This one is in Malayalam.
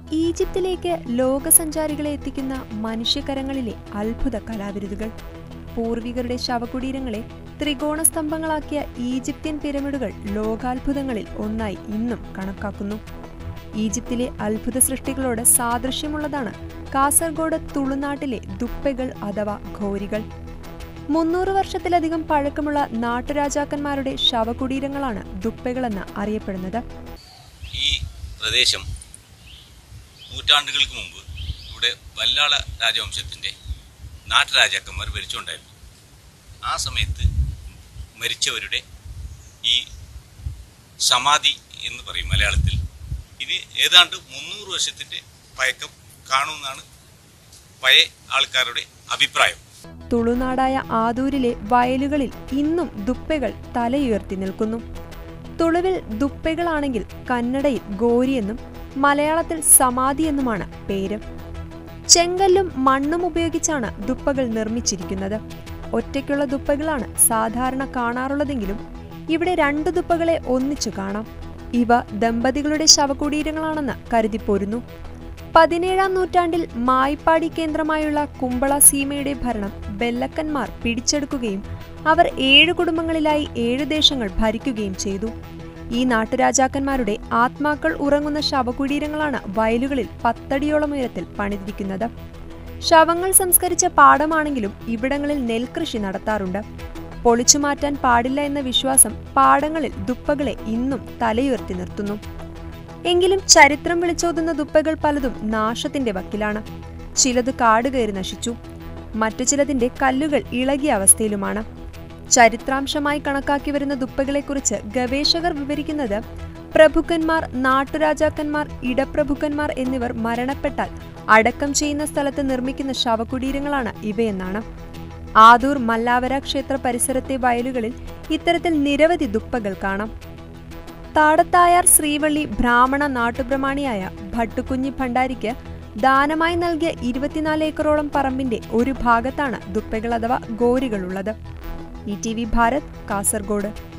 ഈജിപ്തിലേക്ക് ലോകസഞ്ചാരികളെ എത്തിക്കുന്ന മനുഷ്യകരങ്ങളിലെ അത്ഭുത കലാവിരുതുകൾ പൂർവികരുടെ ശവകുടീരങ്ങളെ ത്രികോണ സ്തംഭങ്ങളാക്കിയ ഈജിപ്ത്യൻ പിരമിഡുകൾ ലോകാത്ഭുതങ്ങളിൽ ഒന്നായി ഇന്നും കണക്കാക്കുന്നു ഈജിപ്തിലെ അത്ഭുത സൃഷ്ടികളോട് സാദൃശ്യമുള്ളതാണ് കാസർഗോഡ് തുളുനാട്ടിലെ ദുപ്പകൾ അഥവാ ഘോരികൾ മുന്നൂറ് വർഷത്തിലധികം പഴക്കമുള്ള നാട്ടുരാജാക്കന്മാരുടെ ശവകുടീരങ്ങളാണ് ദുപ്പകളെന്ന് അറിയപ്പെടുന്നത് ഈ പ്രദേശം നൂറ്റാണ്ടുകൾക്ക് മുമ്പ് ഇവിടെ വല്ലാള രാജവംശത്തിൻ്റെ നാട്ടുരാജാക്കന്മാർ ഭരിച്ചുകൊണ്ടായിരുന്നു ആ സമയത്ത് മരിച്ചവരുടെ ഈ സമാധി എന്ന് പറയും മലയാളത്തിൽ ഇനി ഏതാണ്ട് മുന്നൂറ് വർഷത്തിൻ്റെ പഴക്കം കാണുമെന്നാണ് പഴയ ആൾക്കാരുടെ അഭിപ്രായം തുളുനാടായ ആദൂരിലെ വയലുകളിൽ ഇന്നും ദുപ്പകൾ തലയുയർത്തി നിൽക്കുന്നു തുളുവിൽ ദുപ്പകളാണെങ്കിൽ കന്നഡയിൽ ഗോരി എന്നും മലയാളത്തിൽ സമാധി എന്നുമാണ് പേര് ചെങ്കല്ലും മണ്ണും ഉപയോഗിച്ചാണ് ദുപ്പകൾ നിർമ്മിച്ചിരിക്കുന്നത് ഒറ്റയ്ക്കുള്ള ദുപ്പകളാണ് സാധാരണ കാണാറുള്ളതെങ്കിലും ഇവിടെ രണ്ട് ദുപ്പകളെ ഒന്നിച്ചു കാണാം ഇവ ദമ്പതികളുടെ ശവകുടീരങ്ങളാണെന്ന് കരുതിപ്പോരുന്നു പതിനേഴാം നൂറ്റാണ്ടിൽ മായ്പാടി കേന്ദ്രമായുള്ള കുമ്പള സീമയുടെ ഭരണം ബെല്ലക്കന്മാർ പിടിച്ചെടുക്കുകയും അവർ ഏഴു കുടുംബങ്ങളിലായി ഏഴു ദേശങ്ങൾ ഭരിക്കുകയും ചെയ്തു ഈ നാട്ടുരാജാക്കന്മാരുടെ ആത്മാക്കൾ ഉറങ്ങുന്ന ശവകുടീരങ്ങളാണ് വയലുകളിൽ പത്തടിയോളം ഉയരത്തിൽ പണിതിരിക്കുന്നത് ശവങ്ങൾ സംസ്കരിച്ച പാടമാണെങ്കിലും ഇവിടങ്ങളിൽ നെൽകൃഷി നടത്താറുണ്ട് പൊളിച്ചു മാറ്റാൻ പാടില്ല എന്ന വിശ്വാസം പാടങ്ങളിൽ ദുപ്പകളെ ഇന്നും തലയുയർത്തി നിർത്തുന്നു എങ്കിലും ചരിത്രം വിളിച്ചോതുന്ന ദുപ്പകൾ പലതും നാശത്തിന്റെ വക്കിലാണ് ചിലത് കാട് കയറി നശിച്ചു മറ്റു ചിലതിന്റെ കല്ലുകൾ ഇളകിയ അവസ്ഥയിലുമാണ് ചരിത്രാംശമായി കണക്കാക്കി വരുന്ന ദുപ്പകളെക്കുറിച്ച് ഗവേഷകർ വിവരിക്കുന്നത് പ്രഭുക്കന്മാർ നാട്ടുരാജാക്കന്മാർ ഇടപ്രഭുക്കന്മാർ എന്നിവർ മരണപ്പെട്ടാൽ അടക്കം ചെയ്യുന്ന സ്ഥലത്ത് നിർമ്മിക്കുന്ന ശവകുടീരങ്ങളാണ് ഇവയെന്നാണ് ആദൂർ മല്ലാവര ക്ഷേത്ര പരിസരത്തെ വയലുകളിൽ ഇത്തരത്തിൽ നിരവധി ദുപ്പകൾ കാണാം താടത്തായാർ ശ്രീവള്ളി ബ്രാഹ്മണ നാട്ടുപ്രമാണിയായ ഭട്ടുകുഞ്ഞി ഭണ്ഡാരിക്ക് ദാനമായി നൽകിയ ഇരുപത്തിനാല് ഏക്കറോളം പറമ്പിന്റെ ഒരു ഭാഗത്താണ് ദുപ്പകൾ അഥവാ ഗോരികളുള്ളത് E T V Bharat Kasaragod